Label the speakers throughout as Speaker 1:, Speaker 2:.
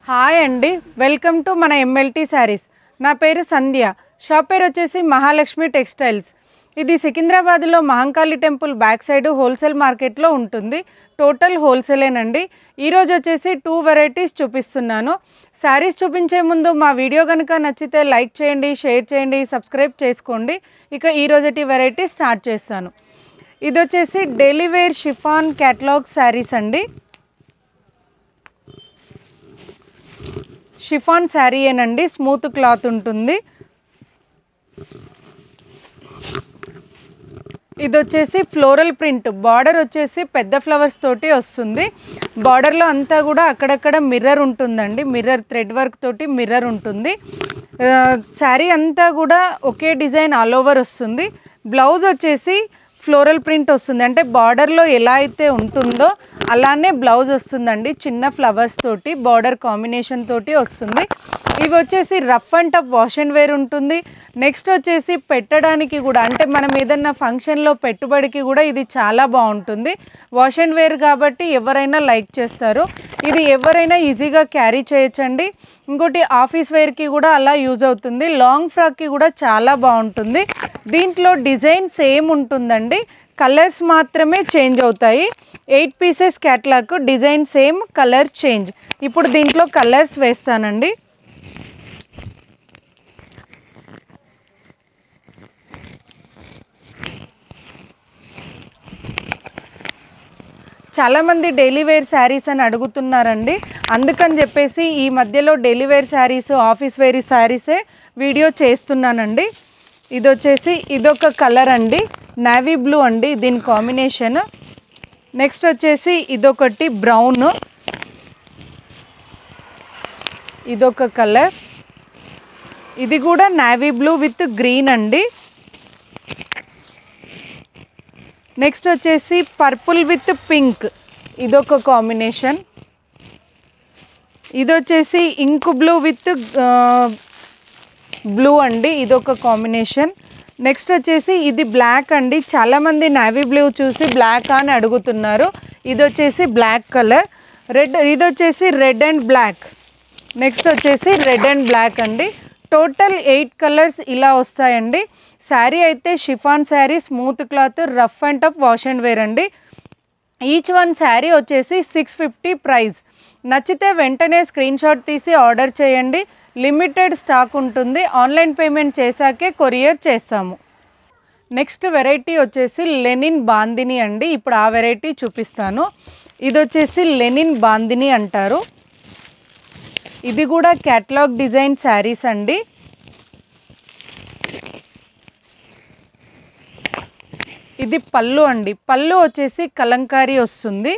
Speaker 1: hi అండి welcome to మన MLT saris నా పేరు సంధ్య షాప్ పేరు వచ్చేసి మహాలక్ష్మి టెక్స్టైల్స్ ఇది సికింద్రాబాద్లో Mahankali temple back side wholesale మార్కెట్లో ఉంటుంది టోటల్ హోల్సేలేనండి ఈరోజు వచ్చేసి టూ వెరైటీస్ చూపిస్తున్నాను శారీస్ చూపించే ముందు మా వీడియో కనుక నచ్చితే లైక్ చేయండి షేర్ చేయండి సబ్స్క్రైబ్ చేసుకోండి ఇక ఈ రోజటి వెరైటీ స్టార్ట్ చేస్తాను ఇది వచ్చేసి daily wear chiffon catalogue saris అండి షిఫాన్ శారీ ఏనండి స్మూత్ క్లాత్ ఉంటుంది ఇది వచ్చేసి ఫ్లోరల్ ప్రింట్ బార్డర్ వచ్చేసి పెద్ద ఫ్లవర్స్ తోటి వస్తుంది బార్డర్లో అంతా కూడా అక్కడక్కడ మిర్రర్ ఉంటుందండి మిర్రర్ థ్రెడ్ వర్క్ తోటి మిర్రర్ ఉంటుంది శారీ అంతా కూడా ఒకే డిజైన్ ఆల్ ఓవర్ వస్తుంది బ్లౌజ్ వచ్చేసి ఫ్లోరల్ ప్రింట్ వస్తుంది అంటే బార్డర్లో ఎలా అయితే ఉంటుందో అలానే బ్లౌజ్ వస్తుందండి చిన్న ఫ్లవర్స్ తోటి బార్డర్ కాంబినేషన్ తోటి వస్తుంది ఇవి వచ్చేసి rough and tough wash and wear ఉంటుంది నెక్స్ట్ వచ్చేసి పెట్టడానికి కూడా అంటే మనం ఏదన్నా ఫంక్షన్లో పెట్టుబడికి కూడా ఇది చాలా బాగుంటుంది వాష్ అండ్ వేర్ కాబట్టి ఎవరైనా లైక్ చేస్తారు ఇది ఎవరైనా ఈజీగా క్యారీ చేయొచ్చండి ఇంకోటి ఆఫీస్ వేర్కి కూడా అలా యూజ్ అవుతుంది లాంగ్ ఫ్రాక్కి కూడా చాలా బాగుంటుంది దీంట్లో డిజైన్ సేమ్ ఉంటుందండి కలర్స్ మాత్రమే చేంజ్ అవుతాయి eight pieces catalogue design same colour change ఇప్పుడు దీంట్లో కలర్స్ వేస్తానండి చాలామంది డైలీ వేర్ శారీస్ అని అడుగుతున్నారండి అందుకని చెప్పేసి ఈ మధ్యలో daily wear saris office wear శారీసే వీడియో చేస్తున్నానండి ఇది వచ్చేసి ఇదొక కలర్ అండి నావీ బ్లూ అండి దీని కాంబినేషన్ నెక్స్ట్ వచ్చేసి ఇదొకటి బ్రౌన్ ఇదొక కలర్ ఇది కూడా నావీ బ్లూ విత్ గ్రీన్ అండి నెక్స్ట్ వచ్చేసి పర్పుల్ విత్ పింక్ ఇదొక కాంబినేషన్ ఇది వచ్చేసి ఇంక్ బ్లూ విత్ బ్లూ అండి ఇదొక కాంబినేషన్ నెక్స్ట్ వచ్చేసి ఇది బ్లాక్ అండి చాలామంది నావీ బ్లూ చూసి బ్లాక్ అని అడుగుతున్నారు ఇది వచ్చేసి బ్లాక్ కలర్ రెడ్ ఇది వచ్చేసి రెడ్ అండ్ బ్లాక్ నెక్స్ట్ వచ్చేసి రెడ్ అండ్ బ్లాక్ అండి టోటల్ ఎయిట్ కలర్స్ ఇలా వస్తాయండి శారీ అయితే chiffon sari smooth cloth rough and tough wash and wear అండి ఈచ్ వన్ శారీ వచ్చేసి సిక్స్ ఫిఫ్టీ ప్రైస్ నచ్చితే వెంటనే స్క్రీన్ షాట్ తీసి ఆర్డర్ చేయండి లిమిటెడ్ స్టాక్ ఉంటుంది ఆన్లైన్ పేమెంట్ చేశాకే కొరియర్ చేస్తాము నెక్స్ట్ వెరైటీ వచ్చేసి లెనిన్ బాందిని అండి ఇప్పుడు ఆ వెరైటీ చూపిస్తాను ఇది వచ్చేసి లెనిన్ బాందిని అంటారు ఇది కూడా క్యాటలాగ్ డిజైన్ శారీస్ అండి ఇది పళ్ళు అండి పళ్ళు వచ్చేసి కలంకారీ వస్తుంది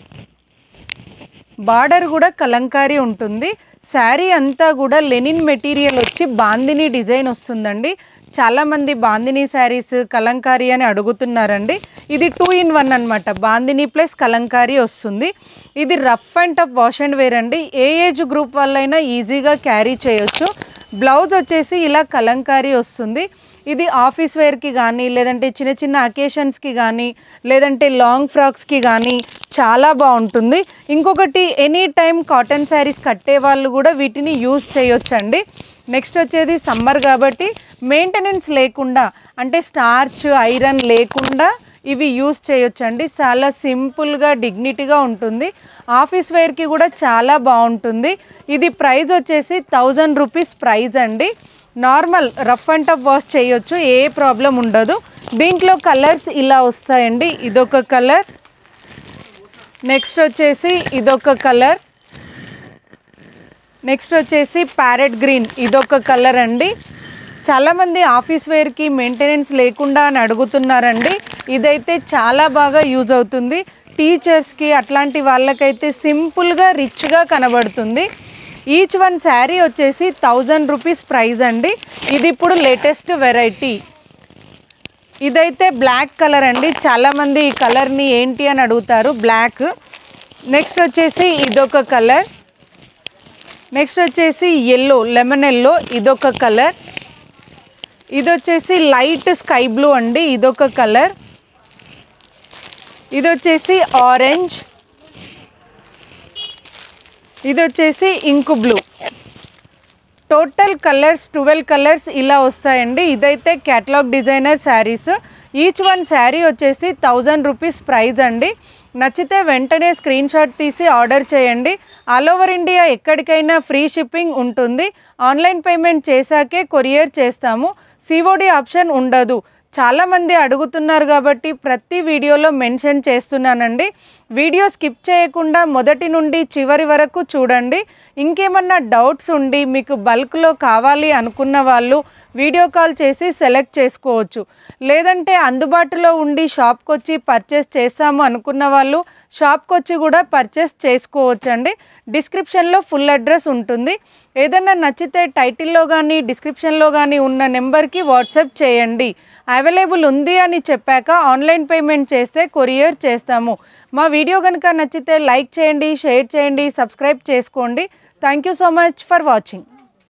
Speaker 1: బార్డర్ కూడా కలంకారీ ఉంటుంది శారీ అంతా కూడా లెనిన్ మెటీరియల్ వచ్చి బాందిని డిజైన్ వస్తుందండి చాలామంది బాందిని శారీస్ కలంకారీ అని అడుగుతున్నారండి ఇది టూ ఇన్ వన్ అనమాట బాందిని ప్లస్ కలంకారీ వస్తుంది ఇది rough and tough wash and wear అండి ఏ ఏజ్ గ్రూప్ వాళ్ళైనా ఈజీగా క్యారీ చేయొచ్చు బ్లౌజ్ వచ్చేసి ఇలా కలంకారీ వస్తుంది ఇది ఆఫీస్ వేర్కి కానీ లేదంటే చిన్న చిన్న అకేషన్స్కి కానీ లేదంటే లాంగ్ ఫ్రాక్స్కి కానీ చాలా బాగుంటుంది ఇంకొకటి ఎనీ టైం కాటన్ శారీస్ కట్టే వాళ్ళు కూడా వీటిని యూజ్ చేయొచ్చండి నెక్స్ట్ వచ్చేది సమ్మర్ కాబట్టి మెయింటెనెన్స్ లేకుండా అంటే స్టార్చ్ ఐరన్ లేకుండా ఇవి యూస్ చేయొచ్చండి చాలా సింపుల్గా డిగ్నిటీగా ఉంటుంది ఆఫీస్ వేర్కి కూడా చాలా బాగుంటుంది ఇది ప్రైస్ వచ్చేసి థౌజండ్ రూపీస్ ప్రైస్ అండి normal rough and tough wash చేయొచ్చు ఏ ప్రాబ్లం ఉండదు దీంట్లో కలర్స్ ఇలా వస్తాయండి ఇదొక కలర్ నెక్స్ట్ వచ్చేసి ఇదొక కలర్ నెక్స్ట్ వచ్చేసి ప్యారెట్ గ్రీన్ ఇదొక కలర్ అండి చాలామంది ఆఫీస్ వేర్కి మెయింటెనెన్స్ లేకుండా అని అడుగుతున్నారండి ఇదైతే చాలా బాగా యూజ్ అవుతుంది టీచర్స్కి అట్లాంటి వాళ్ళకైతే సింపుల్గా రిచ్గా కనబడుతుంది ఈచ్ వన్ శారీ వచ్చేసి థౌజండ్ రూపీస్ ప్రైస్ అండి ఇది ఇప్పుడు లేటెస్ట్ వెరైటీ ఇదైతే బ్లాక్ కలర్ అండి చాలామంది ఈ కలర్ని ఏంటి అని అడుగుతారు బ్లాక్ నెక్స్ట్ వచ్చేసి ఇదొక కలర్ నెక్స్ట్ వచ్చేసి ఎల్లో లెమన్ ఎల్లో ఇదొక కలర్ ఇది వచ్చేసి లైట్ స్కై బ్లూ అండి ఇదొక కలర్ ఇది వచ్చేసి ఆరెంజ్ ఇది వచ్చేసి ink blue total colours twelve colours ఇలా వస్తాయండి ఇదైతే catalogue designer saris each one sari వచ్చేసి థౌజండ్ రూపీస్ ప్రైజ్ అండి నచ్చితే వెంటనే స్క్రీన్ షాట్ తీసి ఆర్డర్ చేయండి ఆల్ ఓవర్ ఇండియా ఎక్కడికైనా ఫ్రీ షిప్పింగ్ ఉంటుంది ఆన్లైన్ పేమెంట్ చేశాకే కొరియర్ చేస్తాము సిఓడి ఆప్షన్ ఉండదు చాలామంది అడుగుతున్నారు కాబట్టి ప్రతి వీడియోలో మెన్షన్ చేస్తున్నానండి వీడియో స్కిప్ చేయకుండా మొదటి నుండి చివరి వరకు చూడండి ఇంకేమన్నా డౌట్స్ ఉండి మీకు బల్క్లో కావాలి అనుకున్న వాళ్ళు వీడియో కాల్ చేసి సెలెక్ట్ చేసుకోవచ్చు లేదంటే అందుబాటులో ఉండి షాప్కి వచ్చి పర్చేస్ చేస్తాము అనుకున్న వాళ్ళు షాప్కి వచ్చి కూడా పర్చేస్ చేసుకోవచ్చు అండి డిస్క్రిప్షన్లో ఫుల్ అడ్రస్ ఉంటుంది ఏదైనా నచ్చితే టైటిల్లో కానీ డిస్క్రిప్షన్లో కానీ ఉన్న నెంబర్కి వాట్సాప్ చేయండి అవైలబుల్ ఉంది అని చెప్పాక ఆన్లైన్ పేమెంట్ చేస్తే కొరియర్ చేస్తాము మా వీడియో కనుక నచ్చితే లైక్ చేయండి షేర్ చేయండి సబ్స్క్రైబ్ చేసుకోండి thank you so much for watching